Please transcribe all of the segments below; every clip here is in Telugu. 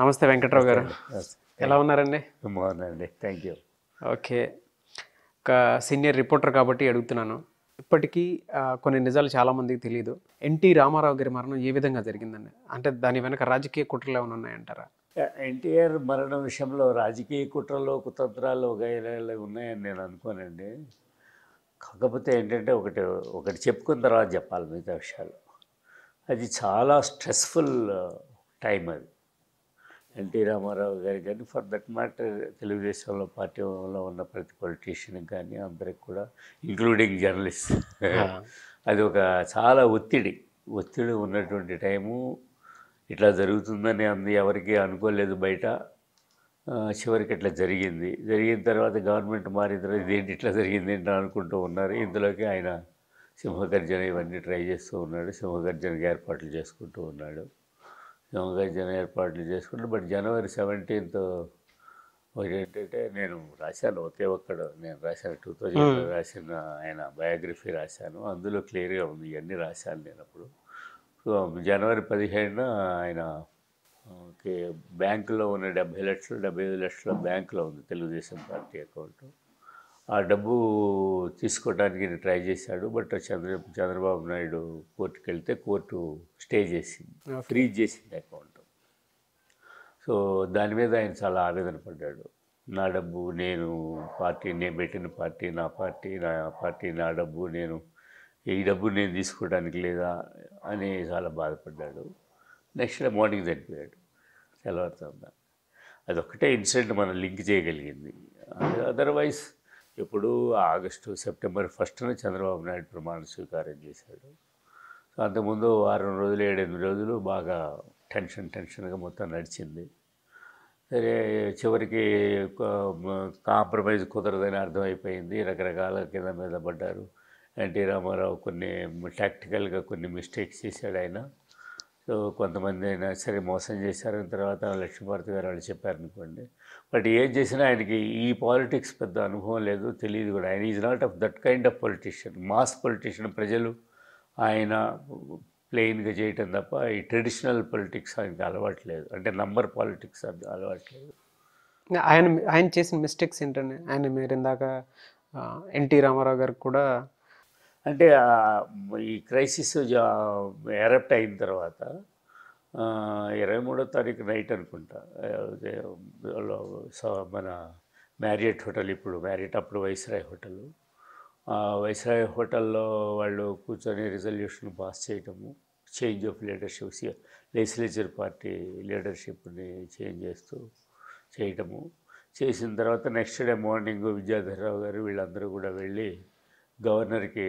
నమస్తే వెంకట్రావు గారు ఎలా ఉన్నారండి బాగుందండి థ్యాంక్ యూ ఓకే ఒక సీనియర్ రిపోర్టర్ కాబట్టి అడుగుతున్నాను ఇప్పటికీ ఆ, కొన్ని నిజాలు చాలా మందికి తెలియదు ఎన్టీ రామారావు గారి మరణం ఏ విధంగా జరిగిందండి అంటే దాని వెనక రాజకీయ కుట్రలు ఏమైనా ఉన్నాయంటారా ఎన్టీఆర్ మరణం విషయంలో రాజకీయ కుట్రలు కుతంత్రాలు వగైరాలు ఉన్నాయని నేను అనుకోనండి కాకపోతే ఏంటంటే ఒకటి ఒకటి చెప్పుకున్న తర్వాత చెప్పాలి మిగతా విషయాలు అది చాలా స్ట్రెస్ఫుల్ టైం అది ఎన్టీ రామారావు గారి కానీ ఫర్ దట్ మ్యాటర్ తెలుగుదేశంలో పార్టీలో ఉన్న ప్రతి పొలిటీషియన్కి కానీ అందరికి కూడా ఇంక్లూడింగ్ జర్నలిస్ట్ అది ఒక చాలా ఒత్తిడి ఒత్తిడి ఉన్నటువంటి టైము ఇట్లా జరుగుతుందని అంది ఎవరికి అనుకోలేదు బయట ఆ, చివరికి ఇట్లా జరిగింది జరిగిన తర్వాత గవర్నమెంట్ మారిన తర్వాత ఇదేంటి ఇట్లా జరిగింది ఏంటి అనుకుంటూ ఉన్నారు ఇందులోకి ఆయన సింహగర్జన ఇవన్నీ ట్రై చేస్తూ ఉన్నాడు సింహగర్జనకి ఏర్పాట్లు చేసుకుంటూ ఉన్నాడు సింహగర్జన ఏర్పాట్లు చేసుకుంటూ బట్ జనవరి సెవెంటీన్త్ ఏంటంటే నేను రాశాను ఒకే ఒక్కడు నేను రాశాను టూ థౌజండ్ రాసిన ఆయన బయోగ్రఫీ రాశాను అందులో క్లియర్గా ఉంది ఇవన్నీ రాశాను నేను అప్పుడు సో జనవరి పదిహేడున ఆయన ఓకే బ్యాంకులో ఉన్న డెబ్బై లక్షలు డెబ్బై ఐదు లక్షల బ్యాంకులో ఉంది తెలుగుదేశం పార్టీ అకౌంట్ ఆ డబ్బు తీసుకోవడానికి ట్రై చేశాడు బట్ చంద్ర చంద్రబాబు నాయుడు కోర్టుకి వెళ్తే కోర్టు స్టే చేసింది ఫ్రీజ్ చేసింది అకౌంట్ సో దాని మీద ఆయన చాలా ఆవేదన పడ్డాడు నా డబ్బు నేను పార్టీ నేను పెట్టిన పార్టీ నా పార్టీ నా పార్టీ నా డబ్బు నేను ఈ డబ్బు నేను తీసుకోవడానికి లేదా అని చాలా బాధపడ్డాడు నెక్స్ట్ డే మార్నింగ్ చనిపోయాడు తెల్లవారుతుందా అదొక్కటే ఇన్సిడెంట్ మనం లింక్ చేయగలిగింది అదర్వైజ్ ఇప్పుడు ఆగస్టు సెప్టెంబర్ ఫస్ట్న చంద్రబాబు నాయుడు ప్రమాణ స్వీకారం చేశాడు సో అంతకుముందు వారం రోజులు ఏడెనిమిది రోజులు బాగా టెన్షన్ టెన్షన్గా మొత్తం నడిచింది సరే చివరికి కాంప్రమైజ్ కుదరదని అర్థమైపోయింది రకరకాల కింద మీద పడ్డారు ఎన్టీ రామారావు కొన్ని టాక్టికల్గా కొన్ని మిస్టేక్స్ చేశాడు ఆయన సో కొంతమంది అయినా సరే మోసం చేశారు తర్వాత లక్ష్మీభారతి గారు వాళ్ళు చెప్పారనుకోండి బట్ ఏం చేసినా ఆయనకి ఈ పాలిటిక్స్ పెద్ద అనుభవం లేదు తెలియదు కూడా ఆయన is not of that kind of politician mass politician ప్రజలు ఆయన ప్లెయిన్గా చేయటం తప్ప ఈ ట్రెడిషనల్ పొలిటిక్స్ ఆయనకి అలవాట్లేదు అంటే నంబర్ పాలిటిక్స్ అది అలవాట్లేదు ఆయన ఆయన చేసిన మిస్టేక్స్ ఏంటండి ఆయన మీరు ఇందాక ఎన్టీ రామారావు గారికి కూడా అంటే ఆ, ఈ క్రైసిస్ ఎరప్ట్ అయిన తర్వాత ఆ, ఇరవై మూడో తారీఖు నైట్ అనుకుంటా ఆ, అదే, లో- సో మన మ్యారియట్ హోటల్ ఇప్పుడు మ్యారియట్ అప్పుడు వైస్రాయ్ హోటల్ ఆ వైస్రాయ్ హోటల్లో వాళ్ళు కూర్చొని రిజల్యూషన్ పాస్ చేయటము change of leadership legislature party లీడర్షిప్ని చేంజ్ చేస్తూ చేయటము చేసిన తర్వాత నెక్స్ట్ డే మార్నింగ్ విద్యాధరరావు గారు వీళ్ళందరూ కూడా వెళ్ళి గవర్నర్కి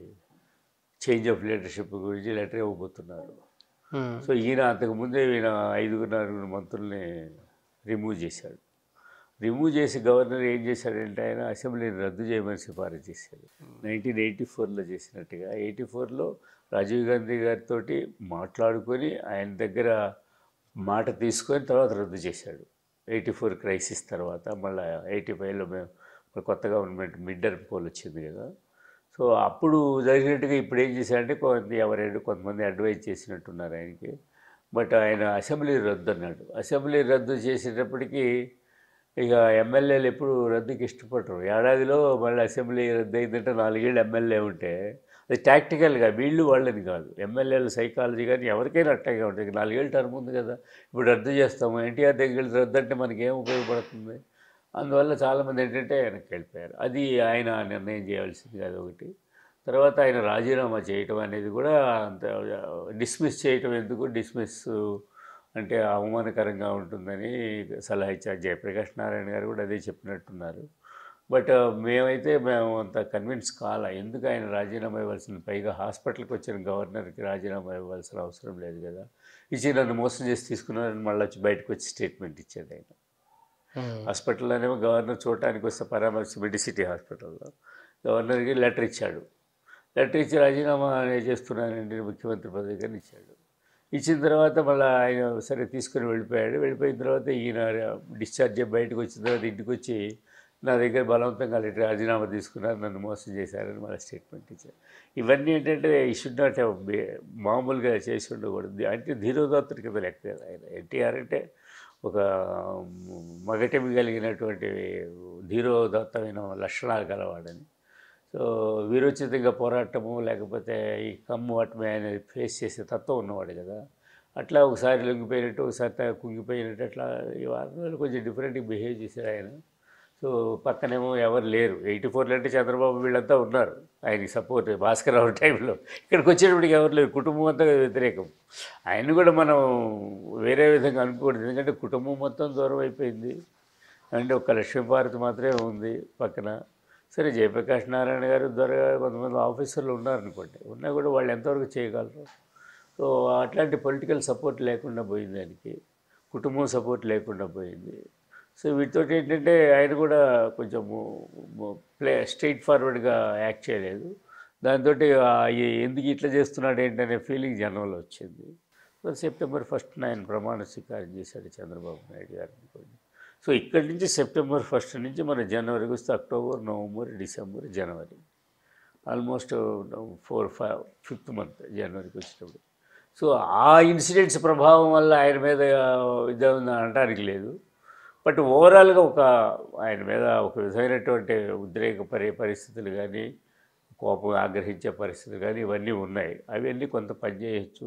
చేంజ్ ఆఫ్ లీడర్షిప్ గురించి లెటర్ ఇవ్వబోతున్నారు ఉమ్, సో ఈయన అంతకుముందే ఈయన ఐదుగురు నలుగురు మంత్రుల్ని రిమూవ్ చేశాడు రిమూవ్ చేసి గవర్నర్ ఏం చేశాడంటే ఆయన అసెంబ్లీని రద్దు చేయమని సిఫారసు చేశాడు నైన్టీన్ ఎయిటీ ఫోర్లో చేసినట్టుగా ఎయిటీ ఫోర్లో రాజీవ్ గాంధీ గారితో మాట్లాడుకొని ఆయన దగ్గర మాట తీసుకొని తర్వాత రద్దు చేశాడు ఎయిటీ ఫోర్ క్రైసిస్ తర్వాత మళ్ళీ ఎయిటీ ఫైవ్లో మేము ఇప్పుడు కొత్త గవర్నమెంట్ మిడ్ టర్మ్ పోల్ వచ్చింది కదా సో అప్పుడు జరిగినట్టుగా ఇప్పుడు ఏం చేశారంటే కొంత ఎవరైనా కొంతమంది అడ్వైజ్ చేసినట్టున్నారు ఆయనకి బట్ ఆయన అసెంబ్లీ రద్దు అన్నాడు అసెంబ్లీ రద్దు చేసేటప్పటికి ఇక ఎమ్మెల్యేలు ఎప్పుడు రద్దుకి ఇష్టపడరు ఏడాదిలో మళ్ళీ అసెంబ్లీ రద్దు అయిందంటే నాలుగేళ్ళు ఎమ్మెల్యే ఉంటే అది టాక్టికల్గా వీళ్ళు వాళ్ళని కాదు ఎమ్మెల్యేల సైకాలజీ కానీ ఎవరికైనా అట్టగా ఉంటుంది నాలుగేళ్ళు టర్మ్ ఉంది కదా ఇప్పుడు రద్దు చేస్తాము ఎన్టీఆర్ దగ్గర రద్దు అంటే మనకి ఏం ఉపయోగపడుతుంది అందువల్ల చాలామంది ఏంటంటే వెనక్కి వెళ్ళిపోయారు అది ఆయన నిర్ణయం చేయవలసింది అది ఒకటి తర్వాత ఆయన రాజీనామా చేయటం అనేది కూడా అంత డిస్మిస్ చేయటం ఎందుకు డిస్మిస్ అంటే అవమానకరంగా ఉంటుందని సలహా ఇచ్చారు జయప్రకాష్ నారాయణ గారు కూడా అదే చెప్పినట్టున్నారు బట్ మేమైతే మేము అంత కన్విన్స్ కాల ఎందుకు ఆయన రాజీనామా ఇవ్వాల్సిన పైగా హాస్పిటల్కి వచ్చిన గవర్నర్కి రాజీనామా ఇవ్వాల్సిన అవసరం లేదు కదా ఇచ్చి నన్ను మోసం చేసి తీసుకున్నారని మళ్ళీ వచ్చి బయటకు వచ్చి స్టేట్మెంట్ ఇచ్చేది ఆయన ఉమ్, హాస్పిటల్లోనేమో గవర్నర్ చూడటానికి వస్తే పరామర్శ మెడిసిటీ హాస్పిటల్లో గవర్నర్కి లెటర్ ఇచ్చాడు లెటర్ ఇచ్చి రాజీనామా నేను చేస్తున్నానండి ముఖ్యమంత్రి పదవి కానీ ఇచ్చాడు ఇచ్చిన తర్వాత మళ్ళీ ఆయన సరే తీసుకుని వెళ్ళిపోయాడు వెళ్ళిపోయిన తర్వాత ఈయన డిశ్చార్జ్ అయ్యి బయటకు వచ్చిన తర్వాత ఇంటికి వచ్చి నా దగ్గర బలవంతంగా లెటర్ రాజీనామా తీసుకున్నారు నన్ను మోసం చేశారని మళ్ళీ స్టేట్మెంట్ ఇచ్చారు ఇవన్నీ ఏంటంటే ఈ షుడ్ నాట్ హ్యావ్ మామూలుగా చేసి ఉండకూడదు అంటే ధీరోదాత్తుడి కింద లెక్క కదా ఆయన ఎన్టీఆర్ అంటే ఒక మగటమి కలిగినటువంటి ధీరోదత్తమైన లక్షణాలు గలవాడని సో వీరోచితంగా పోరాటము లేకపోతే ఈ కమ్ము అటమే అనేది ఫేస్ చేసే తత్వం ఉన్నవాడు కదా అట్లా ఒకసారి లొంగిపోయినట్టు ఒకసారి త- కుంగిపోయినట్టు అట్లా ఈ వారం రోజులు కొంచెం డిఫరెంట్గా బిహేవ్ చేశాడు ఆయన సో పక్కనేమో ఎవరు లేరు ఎయిటీ ఫోర్లో అంటే చంద్రబాబు వీళ్ళంతా ఉన్నారు ఆయనకి సపోర్ట్ భాస్కర్ రావు టైంలో ఇక్కడికి వచ్చేటప్పటికి ఎవరు లేరు కుటుంబం అంతా వ్యతిరేకం ఆయన కూడా మనం వేరే విధంగా అనుకోకూడదు ఎందుకంటే కుటుంబం మొత్తం దూరం అయిపోయింది అంటే ఒక లక్ష్మీభారతి మాత్రమే ఉంది పక్కన సరే జయప్రకాష్ నారాయణ గారు ద్వారా కొంతమంది ఆఫీసర్లు ఉన్నారనుకోండి ఉన్నా కూడా వాళ్ళు ఎంతవరకు చేయగలరు సో అట్లాంటి పొలిటికల్ సపోర్ట్ లేకుండా పోయింది ఆయనకి కుటుంబం సపోర్ట్ లేకుండా పోయింది సో వీటితో ఏంటంటే ఆయన కూడా కొంచెము ప్లే స్ట్రైట్ ఫార్వర్డ్గా యాక్ట్ చేయలేదు దాంతో ఎందుకు ఇట్లా చేస్తున్నాడు ఏంటనే ఫీలింగ్ జనంలో వచ్చింది సో సెప్టెంబర్ ఫస్ట్ ఆయన ప్రమాణ స్వీకారం చేశాడు చంద్రబాబు నాయుడు గారు అనుకోండి సో ఇక్కడి నుంచి సెప్టెంబర్ ఫస్ట్ నుంచి మన జనవరికి వస్తే అక్టోబర్ నవంబర్ డిసెంబర్ జనవరి almost four five fifth month జనవరికి వచ్చినప్పుడు సో ఆ ఇన్సిడెంట్స్ ప్రభావం వల్ల ఆయన మీద ఇది ఉంది అనడానికి లేదు బట్ ఓవరాల్గా ఒక ఆయన మీద ఒక విధమైనటువంటి ఉద్రేక పరి పరిస్థితులు కానీ కోపం ఆగ్రహించే పరిస్థితులు కానీ ఇవన్నీ ఉన్నాయి అవన్నీ కొంత పనిచేయచ్చు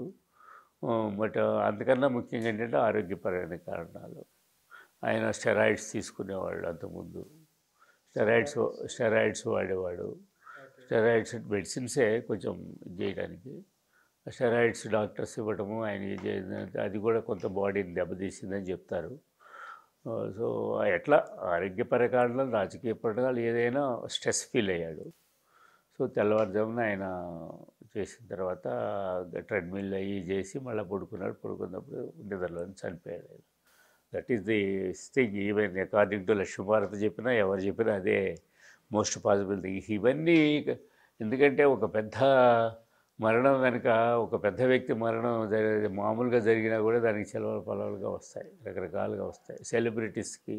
బట్ అంతకన్నా ముఖ్యంగా ఏంటంటే ఆరోగ్యపరమైన కారణాలు ఆయన స్టెరాయిడ్స్ తీసుకునేవాళ్ళు అంతకుముందు స్టెరాయిడ్స్ స్టెరాయిడ్స్ వాడేవాడు స్టెరాయిడ్స్ మెడిసిన్సే కొంచెం ఇది చేయడానికి స్టెరాయిడ్స్ డాక్టర్స్ ఇవ్వడము ఆయన ఇది చేయడం- అది కూడా కొంత బాడీని దెబ్బతీసిందని చెప్తారు ఆ, సో ఎట్లా ఆరోగ్యపర కారణాలు రాజకీయ పరంగా ఏదైనా స్ట్రెస్ ఫీల్ అయ్యాడు సో తెల్లవారుజామున ఆయన చేసిన తర్వాత ట్రెడ్మిల్ అయ్యి చేసి మళ్ళీ పడుకున్నాడు పడుకున్నప్పుడు నిద్రలో చనిపోయాడు ఆయన that is the thing even according to లక్ష్మీభారత్ చెప్పినా ఎవరు చెప్పినా అదే మోస్ట్ పాసిబుల్ థింగ్ ఇవన్నీ ఎందుకంటే ఒక పెద్ద మరణం వెనుక ఒక పెద్ద వ్యక్తి మరణం జరి- మామూలుగా జరిగినా కూడా దానికి సెలవులు పొలవులుగా వస్తాయి రకరకాలుగా వస్తాయి సెలబ్రిటీస్కి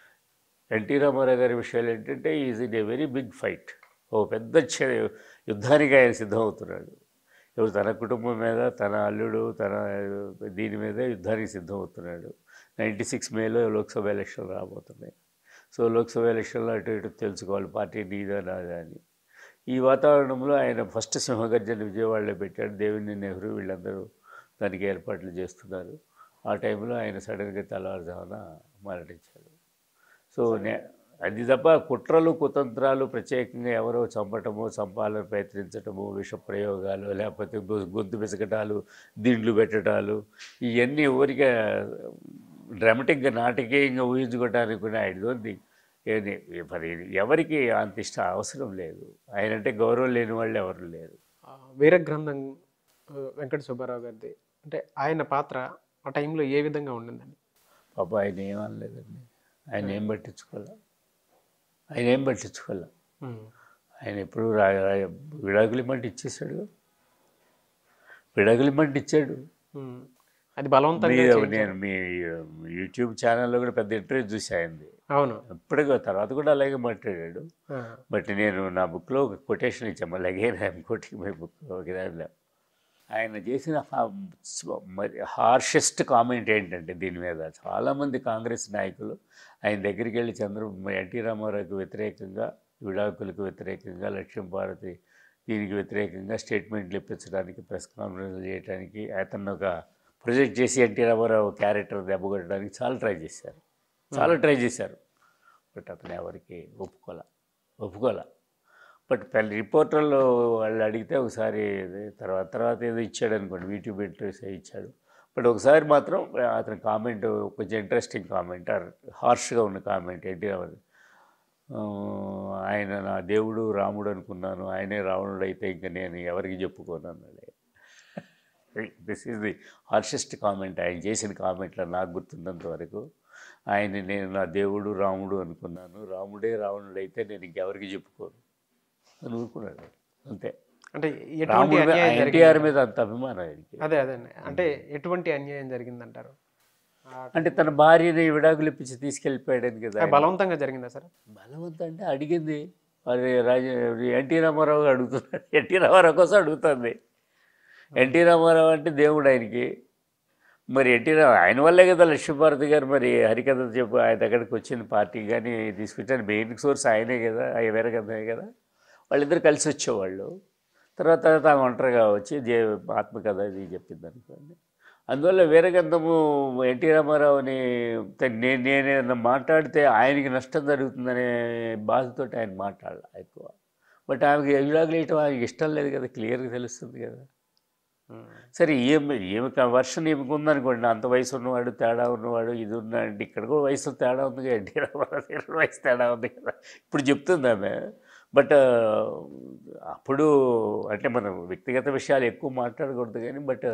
ఎన్టీ రామారావు గారి విషయాలు ఏంటంటే is in a very big fight ఓ పెద్ద చ- యుద్ధానికి ఆయన సిద్ధమవుతున్నాడు ఎవరు తన కుటుంబం మీద తన అల్లుడు తన దీని మీద యుద్ధానికి సిద్ధమవుతున్నాడు నైంటీ సిక్స్ మేలో లోక్సభ ఎలక్షన్ రాబోతున్నాయి సో లోక్సభ ఎలక్షన్లో అటు ఇటు తెలుసుకోవాలి పార్టీ నీదా నాదా అని ఈ వాతావరణంలో ఆయన ఫస్ట్ సింహగర్జన విజయవాడలో పెట్టాడు దేవిని నెహ్రూ వీళ్ళందరూ దానికి ఏర్పాట్లు చేస్తున్నారు ఆ టైంలో ఆయన సడన్గా తెల్లవారుజామున మరణించాడు సో నే అది తప్ప కుట్రలు కుతంత్రాలు ప్రత్యేకంగా ఎవరో చంపటము చంపాలని ప్రయత్నించటము విష ప్రయోగాలు లేకపోతే గొ- గొంతు పిసకటాలు దిండ్లు పెట్టడాలు ఇవన్నీ ఊరికే డ్రామటిక్గా నాటకీయంగా ఊహించుకోవడానికి కూడా ఐ డోంట్ థింక్ ఏది మరి ఎవరికి అంత ఇష్టం అవసరం లేదు ఆయన అంటే గౌరవం లేని వాళ్ళు ఎవరు లేరు ఆ, వీర గ్రంథం ఆ, వెంకట సుబ్బారావు గారిది అంటే ఆయన పాత్ర ఆ టైంలో ఏ విధంగా ఉండిందండి పాప ఆయన ఏమనలేదండి ఆయన ఏం పట్టించుకోలే ఆయన ఏం పట్టించుకోలే ఉమ్. ఆయన ఎప్పుడు రా రా- విడాకులు ఇమ్మంటే ఇచ్చేసాడు విడాకులు ఇమ్మంటే ఇచ్చాడు ఉమ్. అది బలవంతంగా మీ చేయించారు. నేను మీ యూట్యూబ్ ఛానల్లో కూడా పెద్ద ఇంటర్వ్యూ చూసి అయింది అవును ఇప్పటికీ తర్వాత కూడా అలాగే మాట్లాడాడు ఆ, బట్ నేను నా బుక్లో ఒక కొటేషన్ ఇచ్చాను మళ్ళీ again I'm quoting my book ఒక దాంట్లో ఆయన చేసిన హా- మరి హార్షెస్ట్ కామెంట్ ఏంటంటే దీని మీద చాలామంది కాంగ్రెస్ నాయకులు ఆయన దగ్గరికి వెళ్ళి చంద్ర ఎన్టీ రామారావుకి వ్యతిరేకంగా విడాకులకు వ్యతిరేకంగా లక్ష్యం భారతి దీనికి వ్యతిరేకంగా స్టేట్మెంట్లు ఇప్పించడానికి ప్రెస్ కాన్ఫరెన్స్ చేయడానికి అతను ఒక ప్రొజెక్ట్ చేసి ఎన్టీ రామారావు క్యారెక్టర్ దెబ్బకొట్టడానికి చాలా ట్రై చేశారు చాలా ట్రై చేశారు బట్ అతను ఎవరికి ఒప్పుకోలే ఒప్పుకోలే బట్ పెళ్ళి రిపోర్టర్లు వాళ్ళు అడిగితే ఒకసారి ఇది తర్వాత తర్వాత ఏదో ఇచ్చాడు అనుకోండి యూట్యూబ్ ఇంటర్వ్యూస్ ఇచ్చాడు బట్ ఒకసారి మాత్రం అతని కామెంట్ కొంచెం ఇంట్రెస్టింగ్ కామెంట్ ఆర్ హార్ష్గా ఉన్న కామెంట్ ఏంటి అది, ఆ, ఆయన నా దేవుడు రాముడు అనుకున్నాను ఆయనే రావణుడు అయితే ఇంకా నేను ఎవరికి చెప్పుకోను అన్నాడు this is the harshest comment ఆయన చేసిన కామెంట్లో నాకు గుర్తున్నంత వరకు ఆయన నేను నా దేవుడు రాముడు అనుకున్నాను రాముడే రావణుడు అయితే నేను ఇంకెవరికి చెప్పుకోను అని ఊరుకున్నాడు అంతే అంటే ఎటువంటి రాముడు అన్యాయం జరిగింది ఎన్టీఆర్ మీద అంత అభిమానం ఆయనకి అదే అదే అండి. అంటే ఎటువంటి అన్యాయం జరిగిందంటారు ఆ, అంటే తన భార్యని విడాకులు ఇప్పించి తీసుకెళ్ళిపోయాడని కదా ఆయన. బలవంతంగా జరిగిందా సార్ బలవంతం అంటే అడిగింది మరి రాజ ఎన్టీ రామారావు అడుగుతున్నాడు ఎన్టీ రామారావు కోసం అడుగుతుంది ఎన్టీ రామారావు అంటే దేవుడు ఆయనకి మరి ఎన్టీ రా- ఆయన వల్లే కదా లక్ష్మీభారతి గారు మరి హరికథ చెప్పు ఆయన దగ్గరికి వచ్చింది పార్టీ కానీ తీసుకొచ్చాను మెయిన్ సోర్స్ ఆయనే కదా ఆయన వీరగంధమే కదా వాళ్ళిద్దరు కలిసి వచ్చేవాళ్ళు తర్వాత తర్వాత ఆమె ఒంటరిగా వచ్చి జే ఆత్మకథ ఇది చెప్పింది అనుకోండి అందువల్ల వీరగంధము ఎన్టీ రామారావుని త- నేను నేను మాట్లాడితే ఆయనకి నష్టం జరుగుతుందనే బాధతో ఆయన మాట్లాడాల ఎక్కువ బట్ ఆమెకి ఎలాగ వేయటం ఆయనకి ఇష్టం లేదు కదా క్లియర్గా తెలుస్తుంది కదా సరే ఏమి ఏమి వర్షన్ ఏమికి ఉందనుకోండి అంత వయసు ఉన్నవాడు తేడా ఉన్నవాడు ఇది ఉన్నాడు ఇక్కడ కూడా వయసు తేడా ఉంది కదా ఎన్టీ రామారావు గారి వయసు తేడా ఉంది కదా ఇప్పుడు చెప్తుంది ఆమె బట్ అప్పుడు అంటే మనం వ్యక్తిగత విషయాలు ఎక్కువ మాట్లాడకూడదు కానీ బట్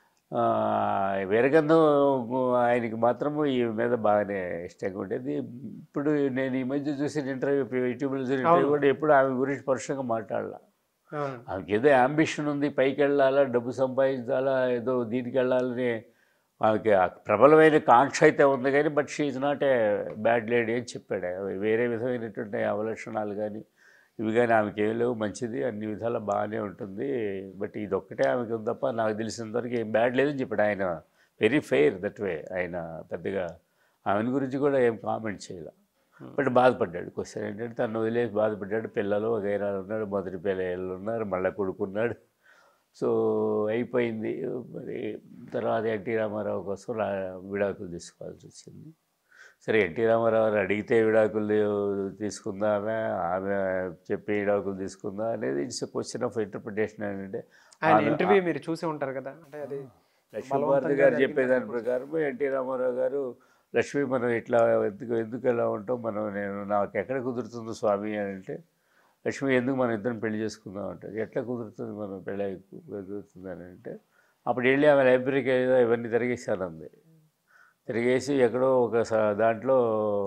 వీరగంధం ఆయనకి మాత్రము ఈ మీద బాగానే ఇష్టంగా ఉండేది ఇప్పుడు నేను ఈ మధ్య చూసిన ఇంటర్వ్యూ యూట్యూబ్లో చూసిన ఇంటర్వ్యూ కూడా ఎప్పుడు ఆమె గురించి పరుషంగా మాట్లాడాల ఆమెకి ఏదో అంబిషన్ ఉంది పైకి వెళ్ళాలా డబ్బు సంపాదించాలా ఏదో దీనికి వెళ్ళాలని ఆమెకి ఆ ప్రబలమైన కాంక్ష అయితే ఉంది కానీ but she is not a bad lady అని చెప్పాడు వేరే విధమైనటువంటి అవలక్షణాలు కానీ ఇవి కానీ ఆమెకి ఏం లేవు మంచిది అన్ని విధాలా బాగానే ఉంటుంది బట్ ఇది ఒక్కటే ఆమెకి ఉంది తప్ప నాకు తెలిసినంతవరకు ఏం బ్యాడ్ లేదని చెప్పాడు ఆయన వెరీ ఫెయిర్ దట్ వే ఆయన పెద్దగా ఆమెను గురించి కూడా ఏం కామెంట్ చేయాల బట్ బాధపడ్డాడు క్వశ్చన్ ఏంటంటే తను వదిలేసి బాధపడ్డాడు పిల్లలు వగైరాలు ఉన్నారు మొదటి పిల్లలు ఉన్నారు మళ్ళీ కొడుకున్నాడు సో అయిపోయింది మరి తర్వాత ఎన్టీ రామారావు కోసం రా విడాకులు తీసుకోవాల్సి వచ్చింది సరే ఎన్టీ రామారావు గారు అడిగితే విడాకులు తీసుకుందా ఆమె ఆమె చెప్పి విడాకులు తీసుకుందా అనేది ఇట్స్ క్వశ్చన్ ఆఫ్ ఇంటర్ప్రిటేషన్ ఏంటంటే ఆయన ఆమె- ఇంటర్వ్యూ మీరు చూసి ఉంటారు కదా అంటే అది లక్ష్మీభారతి బలవంతంగా గారు జరిగిన చెప్పేదాని ప్రకారం ఎన్టీ రామారావు గారు లక్ష్మి మనం ఇట్లా ఎందుకు ఎందుకు ఎలా ఉంటాం మనం నేను నాకు ఎక్కడ కుదురుతుందో స్వామి అని అంటే లక్ష్మి ఎందుకు మనం ఇద్దరం పెళ్లి చేసుకుందాం అంటారు ఎట్లా కుదురుతుంది మనం పెళ్ళి కుదురుతుంది అని అంటే అప్పుడు వెళ్ళి ఆమె లైబ్రరీకి ఏదో ఇవన్నీ తిరిగేసానంది తిరిగేసి ఎక్కడో ఒక స- దాంట్లో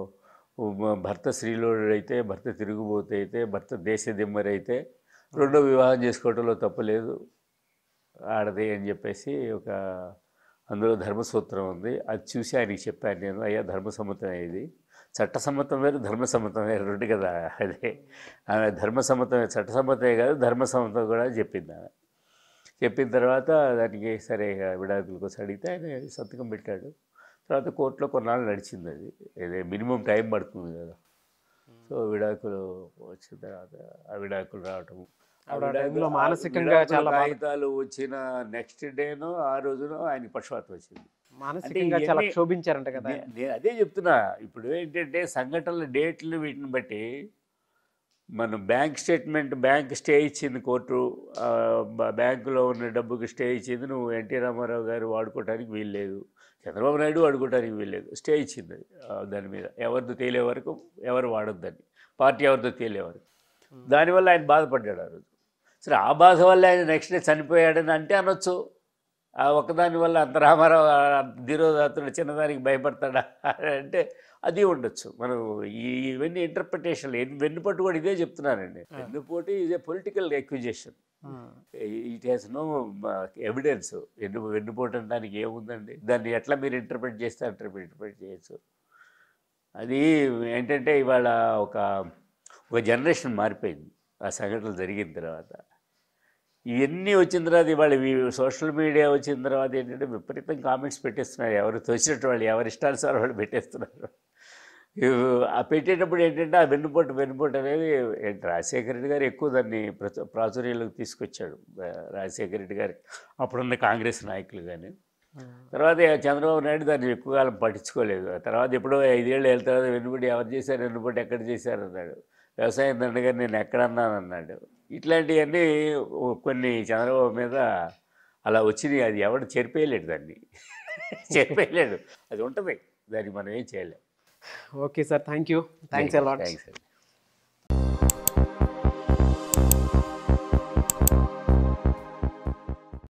మ- భర్త శ్రీలోడు అయితే భర్త తిరుగుబోతే అయితే భర్త దేశ దిమ్మరి అయితే రెండో వివాహం చేసుకోవడంలో తప్పలేదు ఆడది అని చెప్పేసి ఒక అందులో ధర్మసూత్రం ఉంది అది చూసి ఆయనకి చెప్పాను నేను అయ్యా ధర్మసమ్మతమే ఇది చట్టసమ్మతం వేరు ధర్మసమ్మతం వేరు రెండు కదా అదే ఆమె ధర్మసమ్మతమే చట్టసమ్మతమే కాదు ధర్మసమ్మతం కూడా చెప్పింది ఆమె చెప్పిన తర్వాత దానికి సరే ఇక విడాకుల కోసం అడిగితే ఆయన సంతకం పెట్టాడు తర్వాత కోర్టులో కొన్నాళ్ళు నడిచింది అది ఇదే మినిమం టైం పడుతుంది కదా సో విడాకులు వచ్చిన తర్వాత ఆ విడాకులు రావటము ఆ ఆవిడ ఆ విడాకులు- టైంలో ఆ మానసికంగా విడాకుల చాలా బాధ- కాగితాలు వచ్చిన నెక్స్ట్ డేనో ఆ రోజునో ఆయన పక్షవాతం వచ్చింది మానసికంగా చాలా ఇవన్నీ- క్షోభించారంట కదా నే- నేను అదే చెప్తున్నా ఇప్పుడు ఏంటంటే సంఘటనల డేట్లు వీటిని బట్టి మనం బ్యాంక్ స్టేట్మెంట్ బ్యాంక్ స్టే ఇచ్చింది కోర్టు ఆ, బ- బ్యాంకులో ఉన్న డబ్బుకి స్టే ఇచ్చింది నువ్వు ఎన్టీ రామారావు గారు వాడుకోవడానికి వీల్లేదు చంద్రబాబు నాయుడు వాడుకోవడానికి వీల్లేదు స్టే ఇచ్చింది అది, ఆ, దాని మీద ఎవరిదో తేలే వరకు ఎవరు వాడొద్దని పార్టీ ఎవరిదో తేలే వరకు దానివల్ల ఆయన బాధపడ్డాడు ఆ రోజు సరే ఆ బాధ వల్ల ఆయన నెక్స్ట్ డే చనిపోయాడని అంటే అనొచ్చు ఆ ఒక్కదాని వల్ల అంత రామారావు ధీరోదాతుడు చిన్నదానికి భయపడతాడా అంటే అది ఉండొచ్చు మనం ఈ ఇవన్నీ ఇంటర్ప్రిటేషన్ వెన్నుపట్టు కూడా ఇదే చెప్తున్నానండి వెన్నుపోటు is a political equation it has no evidence వెన్ను వెన్నుపోటు అనడానికి ఏముందండి దాన్ని ఎట్లా మీరు ఇంటర్ప్రిట్ చేస్తే ఇంటర్ప్రిట్ ఇంటర్ప్రిట్ చేయొచ్చు అది ఏంటంటే ఇవాళ ఒక ఒక జనరేషన్ మారిపోయింది ఆ సంఘటనలు జరిగిన తర్వాత ఇవన్నీ వచ్చిన తర్వాత ఇవాళ సోషల్ మీడియా వచ్చిన తర్వాత ఏంటంటే విపరీతం కామెంట్స్ పెట్టేస్తున్నారు ఎవరు తోచినట్టు వాళ్ళు ఎవరి ఇష్టానుసారం వాళ్ళు పెట్టేస్తున్నారు ఇవ్- ఆ పెట్టేటప్పుడు ఏంటంటే ఆ వెన్నుపోటు వెన్నుపోటు అనేది ఏంటి రాజశేఖర రెడ్డి గారు ఎక్కువ దాన్ని ప్రచ ప్రాచుర్యంలోకి తీసుకొచ్చాడు ఆ, రాజశేఖర రెడ్డి గారి అప్పుడున్న కాంగ్రెస్ నాయకులు కానీ తర్వాత చంద్రబాబు నాయుడు దాన్ని ఎక్కువ కాలం పట్టించుకోలేదు ఆ తర్వాత ఎప్పుడో ఐదేళ్ళు వెళ్ళిన తర్వాత వెన్నుబడి ఎవరు చేశారు వెన్నుబడి ఎక్కడ చేశారు అన్నాడు వ్యవసాయం దండగా నేను ఎక్కడన్నాను అన్నాడు ఇట్లాంటివన్నీ ఓ కొన్ని చంద్రబాబు మీద అలా వచ్చినాయి అది ఎవడు చెరిపేయలేడు దాన్ని చెరిపేయలేడు అది ఉంటుంది దానికి మనం ఏం చేయలేం okay sir thank you thanks a lot thanks అండి